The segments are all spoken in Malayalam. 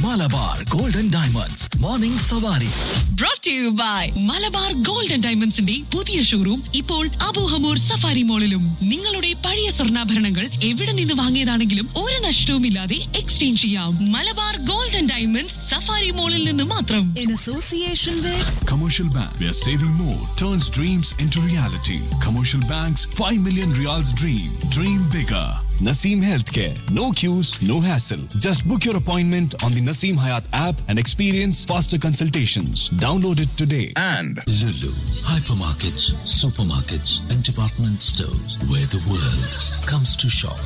മലബാർ ഗോൾഡൻ ഡയമണ്ട്സ് മോർണിംഗ് സവാരി brought to you by Malabar gold and ഡയമണ്ട്സിന്റെ പുതിയ ഷോറൂം ഇപ്പോൾ അബൂഹമൂർ സഫാരി മോളിലും നിങ്ങളുടെ പഴയ സ്വർണ്ണാഭരണങ്ങൾ എവിടെ നിന്ന് വാങ്ങിയതാണെങ്കിലും ഒരു നഷ്ടവുമില്ലാതെ എക്സ്ചേഞ്ച് ചെയ്യാം Malabar gold and diamonds safari മോളിൽ നിന്ന് മാത്രം in association with Commercial Bank, where saving more turns dreams into reality. Commercial Bank's 5 million reals dream. Dream bigger. Naseem Healthcare. No queues, no hassle. Just book your appointment on the Naseem Hayat app and experience faster consultations. Download it today. and Lulu, hypermarkets, supermarkets, and department stores where the world comes to shop.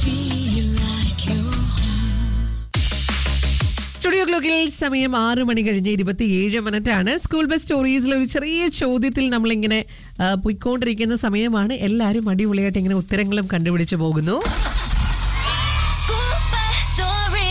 Studio ക്ലോക്കിൽ സമയം ആറ് മണി കഴിഞ്ഞ് ഇരുപത്തിയേഴ് മിനിറ്റ് ആണ് സ്കൂൾ ബസ് സ്റ്റോറീസിൽ ഒരു ചെറിയ ചോദ്യത്തിൽ നമ്മളിങ്ങനെ ആ, പോയിക്കൊണ്ടിരിക്കുന്ന സമയമാണ് എല്ലാവരും അടിപൊളിയായിട്ട് ഇങ്ങനെ ഉത്തരങ്ങളും കണ്ടുപിടിച്ച് പോകുന്നു School Bus Story.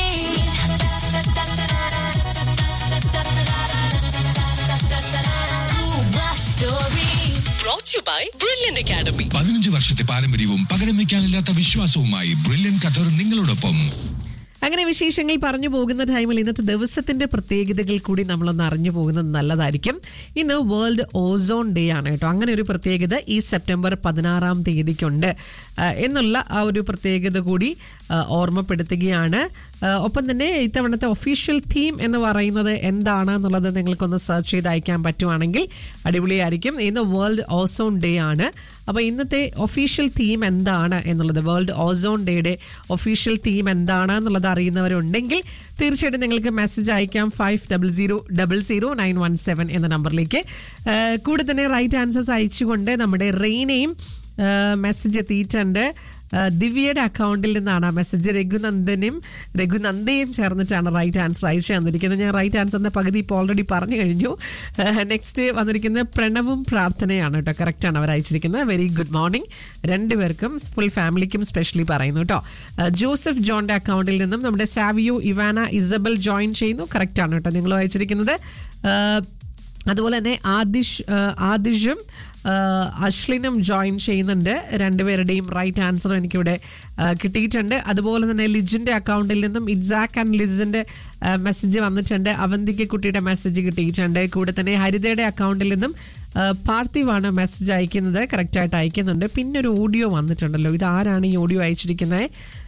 School Bus Story. brought to you by Brilliant Academy പതിനഞ്ച് വർഷത്തെ പാരമ്പര്യവും പകരം വയ്ക്കാനില്ലാത്ത വിശ്വാസവുമായി ബ്രില്യൻ ഖത്തർ നിങ്ങളോടൊപ്പം അങ്ങനെ വിശേഷങ്ങൾ പറഞ്ഞു പോകുന്ന ടൈമിൽ ഇന്നത്തെ ദിവസത്തിന്റെ പ്രത്യേകതകൾ കൂടി നമ്മളൊന്ന് അറിഞ്ഞു പോകുന്നത് നല്ലതായിരിക്കും ഇന്ന് വേൾഡ് ഓസോൺ ഡേ ആണ് കേട്ടോ അങ്ങനെ ഒരു പ്രത്യേകത ഈ സെപ്റ്റംബർ പതിനാറാം തീയതിക്കുണ്ട് ആ, എന്നുള്ള ആ ഒരു പ്രത്യേകത കൂടി ആ, ഓർമ്മപ്പെടുത്തുകയാണ് ആ, ഒപ്പം തന്നെ ഇത്തവണത്തെ ഒഫീഷ്യൽ തീം എന്ന് പറയുന്നത് എന്താണ് എന്നുള്ളത് നിങ്ങൾക്കൊന്ന് സെർച്ച് ചെയ്ത് അയക്കാൻ പറ്റുവാണെങ്കിൽ അടിപൊളിയായിരിക്കും ഇന്ന് വേൾഡ് ഓസോൺ ഡേ ആണ് അപ്പോൾ ഇന്നത്തെ ഒഫീഷ്യൽ തീം എന്താണ് എന്നുള്ളത് വേൾഡ് ഓസോൺ ഡേയുടെ ഒഫീഷ്യൽ തീം എന്താണ് എന്നുള്ളത് അറിയുന്നവരുണ്ടെങ്കിൽ തീർച്ചയായിട്ടും നിങ്ങൾക്ക് മെസ്സേജ് അയക്കാം five double zero double zero nine one seven എന്ന നമ്പറിലേക്ക് ആ, കൂടെ തന്നെ റൈറ്റ് ആൻസേഴ്സ് അയച്ചുകൊണ്ട് നമ്മുടെ റെയിനെയും മെസ്സേജ് എത്തിയിട്ടുണ്ട് ആ, ദിവ്യയുടെ അക്കൗണ്ടിൽ നിന്നാണ് ആ മെസ്സേജ് രഘുനന്ദനും രഘുനന്ദയും ചേർന്നിട്ടാണ് റൈറ്റ് ആൻസർ അയച്ചു തന്നിരിക്കുന്നത് ഞാൻ റൈറ്റ് ആൻസറിന്റെ പകുതി ഇപ്പോൾ ഓൾറെഡി പറഞ്ഞു കഴിഞ്ഞു നെക്സ്റ്റ് വന്നിരിക്കുന്നത് പ്രണവും പ്രാർത്ഥനയാണ് കേട്ടോ കറക്റ്റാണ് അവർ അയച്ചിരിക്കുന്നത് വെരി ഗുഡ് മോർണിംഗ് രണ്ടുപേർക്കും ഫുൾ ഫാമിലിക്കും സ്പെഷ്യലി പറയുന്നു കേട്ടോ ആ, ജോസഫ് ജോണിന്റെ അക്കൗണ്ടിൽ നിന്നും നമ്മുടെ സാവിയോ ഇവാന ഇസബൽ ജോയിൻ ചെയ്യുന്നു കറക്റ്റാണ് കേട്ടോ നിങ്ങൾ അയച്ചിരിക്കുന്നത് ആ, അതുപോലെ തന്നെ ആദിഷ് ആ, ആദിഷും ആ, അശ്ലിനും ജോയിൻ ചെയ്യുന്നുണ്ട് രണ്ടുപേരുടെയും റൈറ്റ് ആൻസർ എനിക്കിവിടെ ആ, കിട്ടിയിട്ടുണ്ട് അതുപോലെ തന്നെ ലിജിന്റെ അക്കൗണ്ടിൽ നിന്നും ഇറ്റ്സാക്ക് ആൻഡ് ലിസിന്റെ മെസ്സേജ് വന്നിട്ടുണ്ട് അവന്തിക കുട്ടിയുടെ മെസ്സേജ് കിട്ടിയിട്ടുണ്ട് കൂടെ തന്നെ ഹരിതയുടെ അക്കൗണ്ടിൽ നിന്നും ആ, പാർത്ഥിവാണ് മെസ്സേജ് അയക്കുന്നത് കറക്റ്റായിട്ട് അയക്കുന്നുണ്ട് പിന്നെ ഒരു ഓഡിയോ വന്നിട്ടുണ്ടല്ലോ ഇത് ആരാണ് ഈ ഓഡിയോ അയച്ചിരിക്കുന്നത്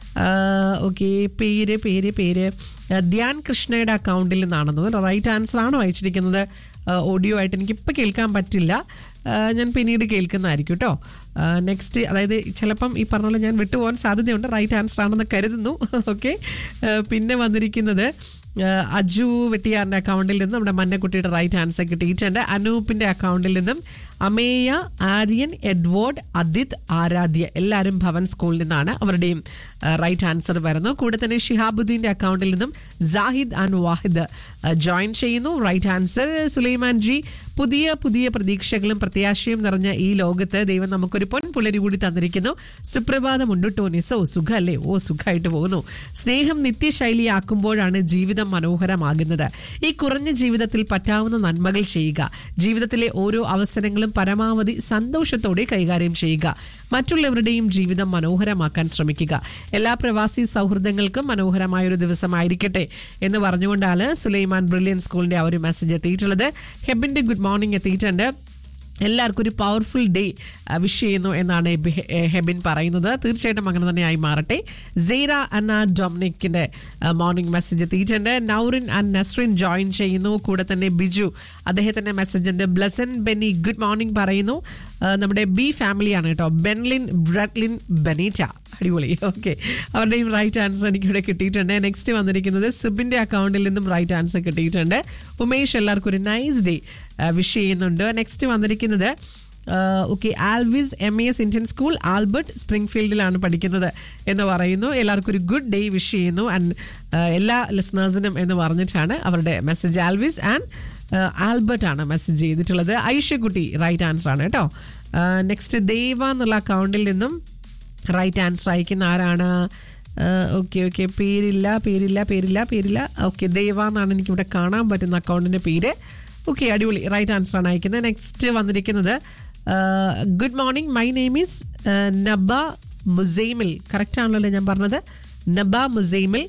ഓക്കെ പേര് പേര് പേര് ആ, ധ്യാൻ കൃഷ്ണയുടെ അക്കൗണ്ടിൽ നിന്നാണെന്ന് തോന്നുന്നു റൈറ്റ് ആൻസർ ആണോ അയച്ചിരിക്കുന്നത് ഓഡിയോ ആയിട്ട് എനിക്ക് ഇപ്പം കേൾക്കാൻ പറ്റില്ല ആ, ഞാൻ പിന്നീട് കേൾക്കുന്നതായിരിക്കും കേട്ടോ നെക്സ്റ്റ് അതായത് ചിലപ്പം ഈ പറഞ്ഞ പോലെ ഞാൻ വിട്ടുപോകാൻ സാധ്യതയുണ്ട് റൈറ്റ് ആൻസർ ആണെന്ന് കരുതുന്നു ഓക്കെ പിന്നെ വന്നിരിക്കുന്നത് ആ, അജു വെട്ടിയാറിന്റെ അക്കൗണ്ടിൽ നിന്നും നമ്മുടെ മന്നക്കുട്ടിയുടെ റൈറ്റ് ആൻസർ കിട്ടിയിട്ടുണ്ട് അനൂപിന്റെ അക്കൗണ്ടിൽ നിന്നും അമേയ ആര്യൻ എഡ്വേർഡ് അദിത് ആരാധ്യ എല്ലാവരും ഭവൻ സ്കൂളിൽ നിന്നാണ് അവരുടെയും റൈറ്റ് ആൻസർ വരുന്നു കൂടെ തന്നെ ഷിഹാബുദ്ദീന്റെ അക്കൗണ്ടിൽ നിന്നും ജാഹിദ് ആൻഡ് വാഹിദ് ജോയിൻ ചെയ്യുന്നു റൈറ്റ് ആൻസർ സുലൈമാൻ ജി പുതിയ പുതിയ പ്രതീക്ഷകളും പ്രത്യാശയും നിറഞ്ഞ ഈ ലോകത്ത് ദൈവം നമുക്കൊരു പൊൻപുലരി കൂടി തന്നിരിക്കുന്നു സുപ്രഭാതം ഉണ്ടുട്ടോ നിസോ സുഖല്ലേ ഓ സുഖമായിട്ട് പോകുന്നു സ്നേഹം നിത്യശൈലിയാക്കുമ്പോഴാണ് ജീവിതം മനോഹരമാകുന്നത് ഈ കുറഞ്ഞ ജീവിതത്തിൽ പറ്റാവുന്ന നന്മകൾ ചെയ്യുക ജീവിതത്തിലെ ഓരോ അവസരങ്ങളും പരമാവധി സന്തോഷത്തോടെ കൈകാര്യം ചെയ്യുക മറ്റുള്ളവരുടെയും ജീവിതം മനോഹരമാക്കാൻ ശ്രമിക്കുക എല്ലാ പ്രവാസി സൗഹൃദങ്ങൾക്കും മനോഹരമായ ഒരു ദിവസമായിരിക്കട്ടെ എന്ന് പറഞ്ഞുകൊണ്ടാണ് സുലൈമാൻ ബ്രില്യൻ സ്കൂളിന്റെ ആ ഒരു മെസ്സേജ് എത്തിയിട്ടുള്ളത് ഹെബിന്റെ ഗുഡ് മോർണിംഗ് എത്തിയിട്ടുണ്ട് എല്ലാവർക്കും ഒരു പവർഫുൾ ഡേ വിഷ് ചെയ്യുന്നു എന്നാണ് എബി- എ- ഹെബിൻ പറയുന്നത് തീർച്ചയായിട്ടും അങ്ങനെ തന്നെ ആയി മാറട്ടെ സെയ്റ അന്ന ഡൊമിനിക്കിന്റെ മോർണിംഗ് മെസ്സേജ് എത്തിയിട്ടുണ്ട് നൗറിൻ ആൻഡ് നസ്റിൻ ജോയിൻ ചെയ്യുന്നു കൂടെ തന്നെ ബിജു അദ്ദേഹത്തിന്റെ മെസ്സേജ് ഉണ്ട് ബ്ലസൻ ബെന്നി ഗുഡ് മോർണിംഗ് പറയുന്നു ആ, നമ്മുടെ ബി ഫാമിലിയാണ് കേട്ടോ ബെൻലിൻ ബ്രഡ്ലിൻ ബെനീറ്റ അടിപൊളി ഓക്കെ അവരുടെയും റൈറ്റ് ആൻസർ എനിക്കിവിടെ കിട്ടിയിട്ടുണ്ട് നെക്സ്റ്റ് വന്നിരിക്കുന്നത് സുബിന്റെ അക്കൗണ്ടിൽ നിന്നും റൈറ്റ് ആൻസർ കിട്ടിയിട്ടുണ്ട് ഉമേഷ് എല്ലാവർക്കും ഒരു നൈസ് ഡേ വിഷ് ചെയ്യുന്നുണ്ട് നെക്സ്റ്റ് വന്നിരിക്കുന്നത് okay Alvis M S Indian school Albert സ്പ്രിംഗ്ഫീൽഡിലാണ് പഠിക്കുന്നത് എന്ന് പറയുന്നു എല്ലാവർക്കും ഒരു ഗുഡ് ഡേ വിഷ് ചെയ്യുന്നു ആൻഡ് എല്ലാ ലിസണേഴ്സിനും എന്ന് പറഞ്ഞിട്ടാണ് അവരുടെ മെസ്സേജ് ആൽവിസ് ആൻഡ് ആൽബർട്ട് ആണ് മെസ്സേജ് ചെയ്തിട്ടുള്ളത് ഐഷക്കുട്ടി റൈറ്റ് ആൻസർ ആണ് കേട്ടോ നെക്സ്റ്റ് ദേവ എന്നുള്ള അക്കൗണ്ടിൽ നിന്നും റൈറ്റ് ആൻസർ അയക്കുന്ന ആരാണ് ഓക്കെ ഓക്കെ പേരില്ല പേരില്ല പേരില്ല പേരില്ല ഓക്കെ ദേവ എന്നാണ് എനിക്കിവിടെ കാണാൻ പറ്റുന്ന അക്കൗണ്ടിൻ്റെ പേര് ഓക്കെ അടിപൊളി റൈറ്റ് ആൻസർ ആണ് അയക്കുന്നത് നെക്സ്റ്റ് വന്നിരിക്കുന്നത് good morning my name is Naba Musaimil correct ആണല്ലോ ഞാൻ പറഞ്ഞത് Naba Musaimil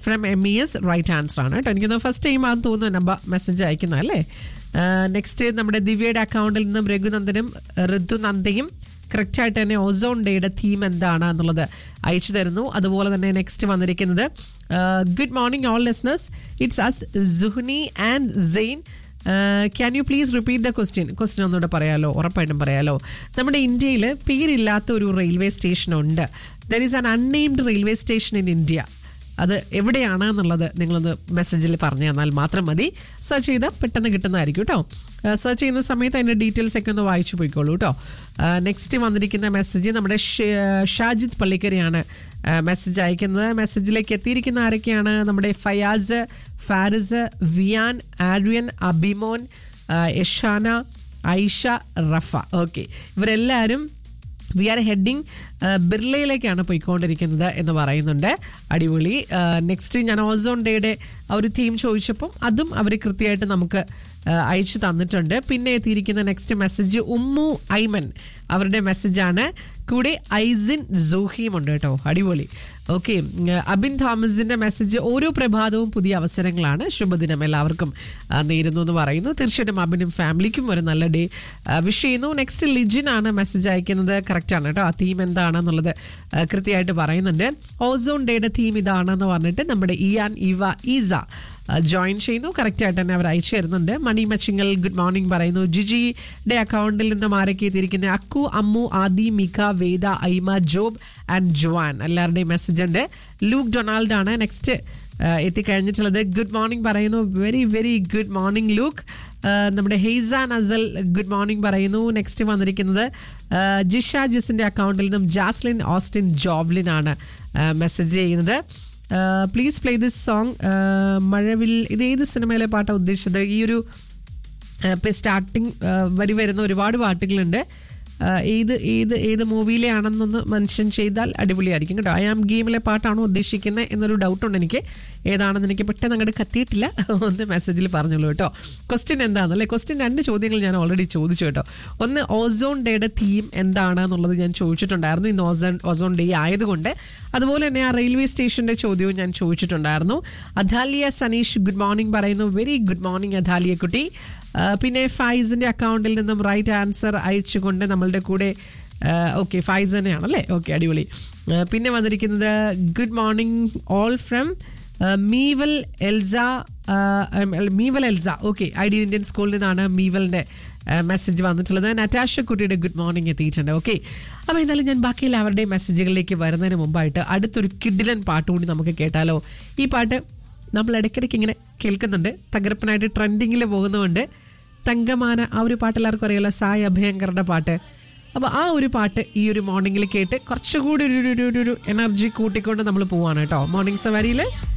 from M E S right answer ആണ് കേട്ടോ എനിക്കൊന്ന് ഫസ്റ്റ് ടൈം ആണെന്ന് തോന്നുന്നു നമ്പർ മെസ്സേജ് അയക്കുന്ന അല്ലേ നെക്സ്റ്റ് നമ്മുടെ ദിവ്യയുടെ അക്കൗണ്ടിൽ നിന്നും രഘുനന്ദനും ഋതുനന്ദയും കറക്റ്റ് ആയിട്ട് തന്നെ ഓസോൺ ഡേയുടെ തീം എന്താണ് എന്നുള്ളത് അയച്ചു തരുന്നു അതുപോലെ തന്നെ നെക്സ്റ്റ് വന്നിരിക്കുന്നത് good morning all listeners it's us Suhni and Zain can you please repeat the question question ഒന്നുകൂടെ പറയാലോ ഉറപ്പായിട്ടും പറയാലോ നമ്മുടെ ഇന്ത്യയിൽ പേരില്ലാത്ത ഒരു റെയിൽവേ സ്റ്റേഷൻ ഉണ്ട് there is an unnamed railway station in India അത് എവിടെയാണ് എന്നുള്ളത് നിങ്ങളൊന്ന് മെസ്സേജിൽ പറഞ്ഞു തന്നാൽ മാത്രം മതി സെർച്ച് ചെയ്താൽ പെട്ടെന്ന് കിട്ടുന്നതായിരിക്കും കേട്ടോ സെർച്ച് ചെയ്യുന്ന സമയത്ത് അതിൻ്റെ ഡീറ്റെയിൽസ് ഒക്കെ ഒന്ന് വായിച്ചു പോയിക്കോളൂ കേട്ടോ നെക്സ്റ്റ് വന്നിരിക്കുന്ന മെസ്സേജ് നമ്മുടെ ഷ- ഷാജിദ് പള്ളിക്കരയാണ് മെസ്സേജ് അയക്കുന്നത് മെസ്സേജിലേക്ക് എത്തിയിരിക്കുന്ന ആരൊക്കെയാണ് നമ്മുടെ ഫയാസ് ഫാരിസ് വിയാൻ ആഡ്രിയൻ അബിമോൻ ആ, യഷാന ഐഷ റഫ ഓക്കെ ഇവരെല്ലാവരും വി ആർ ഹെഡിങ് ബിർളയിലേക്കാണ് പോയിക്കൊണ്ടിരിക്കുന്നത് എന്ന് പറയുന്നുണ്ട് അടിപൊളി നെക്സ്റ്റ് ഞാൻ ഓസോൺ ഡേയുടെ ആ ഒരു തീം ചോദിച്ചപ്പം അതും അവർ കൃത്യമായിട്ട് നമുക്ക് ആ, അയച്ചു തന്നിട്ടുണ്ട് പിന്നെ എത്തിയിരിക്കുന്ന നെക്സ്റ്റ് മെസ്സേജ് ഉമ്മു ഐമൻ അവരുടെ മെസ്സേജാണ് കൂടെ ഐസിൻ സൂഹിയും ഉണ്ട് കേട്ടോ അടിപൊളി ഓക്കെ അബിൻ തോമസിന്റെ മെസ്സേജ് ഓരോ പ്രഭാതവും പുതിയ അവസരങ്ങളാണ് ശുഭദിനം എല്ലാവർക്കും ആ, നേരുന്നു എന്ന് പറയുന്നു തീർച്ചയായിട്ടും അബിനും ഫാമിലിക്കും ഒരു നല്ല ഡേ വിഷ് ചെയ്യുന്നു നെക്സ്റ്റ് ലിജിൻ ആണ് മെസ്സേജ് അയക്കുന്നത് കറക്റ്റ് ആണ് കേട്ടോ ആ തീം എന്താണെന്നുള്ളത് ആ, കൃത്യമായിട്ട് പറയുന്നുണ്ട് ഓസോൺ ഡേയുടെ തീം ഇതാണെന്ന് പറഞ്ഞിട്ട് നമ്മുടെ ഇയാൻ ഇവ ഈസ ജോയിൻ ചെയ്യുന്നു കറക്റ്റ് ആയിട്ട് തന്നെ അവർ അയച്ചു തരുന്നുണ്ട് മണി മച്ചിങ്ങൽ ഗുഡ് മോർണിംഗ് പറയുന്നു ജിജിയുടെ അക്കൗണ്ടിൽ നിന്നും ആരൊക്കെ എത്തിയിരിക്കുന്നത് അക്കു അമ്മു ആദി മിക വേദ ഐമ ജോബ് ആൻഡ് ജോവാൻ എല്ലാവരുടെയും മെസ്സേജ് ഉണ്ട് ലൂക്ക് ഡൊണാൾഡ് ആണ് നെക്സ്റ്റ് എത്തിക്കഴിഞ്ഞിട്ടുള്ളത് ഗുഡ് മോർണിംഗ് പറയുന്നു very very good morning Luke നമ്മുടെ ഹെയ്സ നസൽ ഗുഡ് മോർണിംഗ് പറയുന്നു നെക്സ്റ്റ് വന്നിരിക്കുന്നത് ആ, ജിഷ ജിസിന്റെ അക്കൗണ്ടിൽ നിന്നും ജാസ്ലിൻ ഓസ്റ്റിൻ ജോബ്ലിൻ ആണ് മെസ്സേജ് ചെയ്യുന്നത് പ്ലീസ് പ്ലേ ദിസ് സോങ് മഴവിൽ ഇത് ഏത് സിനിമയിലെ പാട്ടാണ് ഉദ്ദേശിച്ചത് ഈ ഒരു ഇപ്പം സ്റ്റാർട്ടിങ് വരി വരുന്ന ഒരുപാട് പാട്ടുകളുണ്ട് ആ, ഏത് ഏത് ഏത് മൂവിയിലെ ആണെന്നൊന്ന് മെൻഷൻ ചെയ്താൽ അടിപൊളിയായിരിക്കും കേട്ടോ ഐ ആം ഗെയിമിലെ പാട്ടാണോ ഉദ്ദേശിക്കുന്നത് എന്നൊരു ഡൗട്ടുണ്ട് എനിക്ക് ഏതാണെന്ന് എനിക്ക് പെട്ടെന്ന് അങ്ങോട്ട് കത്തിയിട്ടില്ല ഒന്ന് മെസ്സേജിൽ പറഞ്ഞോളൂ കേട്ടോ ക്വസ്റ്റ്യൻ എന്താണെന്നല്ലേ ക്വസ്റ്റ്യൻ രണ്ട് ചോദ്യങ്ങൾ ഞാൻ ഓൾറെഡി ചോദിച്ചു കേട്ടോ ഒന്ന് ഓസോൺ ഡേയുടെ തീം എന്താണ് എന്നുള്ളത് ഞാൻ ചോദിച്ചിട്ടുണ്ടായിരുന്നു ഇന്ന് ഓസോൺ ഓസോൺ ഡേ ആയതുകൊണ്ട് അതുപോലെ തന്നെ ആ റെയിൽവേ സ്റ്റേഷന്റെ ചോദ്യവും ഞാൻ ചോദിച്ചിട്ടുണ്ടായിരുന്നു അധാലിയ സനീഷ് ഗുഡ് മോർണിംഗ് പറയുന്നു വെരി ഗുഡ് മോർണിംഗ് അധാലിയ കുട്ടി ആ, പിന്നെ ഫൈസിന്റെ അക്കൗണ്ടിൽ നിന്നും റൈറ്റ് ആൻസർ അയച്ചുകൊണ്ട് നമ്മളുടെ കൂടെ ഓക്കെ ഫൈസ് തന്നെയാണല്ലേ ഓക്കെ അടിപൊളി ആ, പിന്നെ വന്നിരിക്കുന്നത് good morning all from Meeval Elsa ആ, ഉം, Meeval Elsa okay I D Indian സ്കൂളിൽ നിന്നാണ് മീവലിന്റെ മെസ്സേജ് വന്നിട്ടുള്ളത് നറ്റാഷ കുട്ടിയുടെ ഗുഡ് മോർണിംഗ് എത്തിയിട്ടുണ്ട് ഓക്കെ അപ്പോൾ എന്നാലും ഞാൻ ബാക്കി എല്ലാവരുടെയും മെസ്സേജുകളിലേക്ക് വരുന്നതിന് മുമ്പായിട്ട് അടുത്തൊരു കിഡിലൻ പാട്ട് കൂടി നമുക്ക് കേട്ടാലോ ഈ പാട്ട് നമ്മൾ ഇടയ്ക്കിടയ്ക്ക് ഇങ്ങനെ കേൾക്കുന്നുണ്ട് തകർപ്പനായിട്ട് ട്രെൻഡിങ്ങിൽ പോകുന്നതുകൊണ്ട് തങ്കമാന ആ ഒരു പാട്ട് എല്ലാവർക്കും അറിയാലോ സായ് അഭയങ്കറുടെ പാട്ട് അപ്പോൾ ആ ഒരു പാട്ട് ഈ ഒരു മോർണിംഗിൽ കേട്ട് കുറച്ചുകൂടി ഒരു ഒരു- ഒരു ഒരു എനർജി കൂട്ടിക്കൊണ്ട് നമ്മൾ പോവാണ് കേട്ടോ മോർണിംഗ് സവാരിയിൽ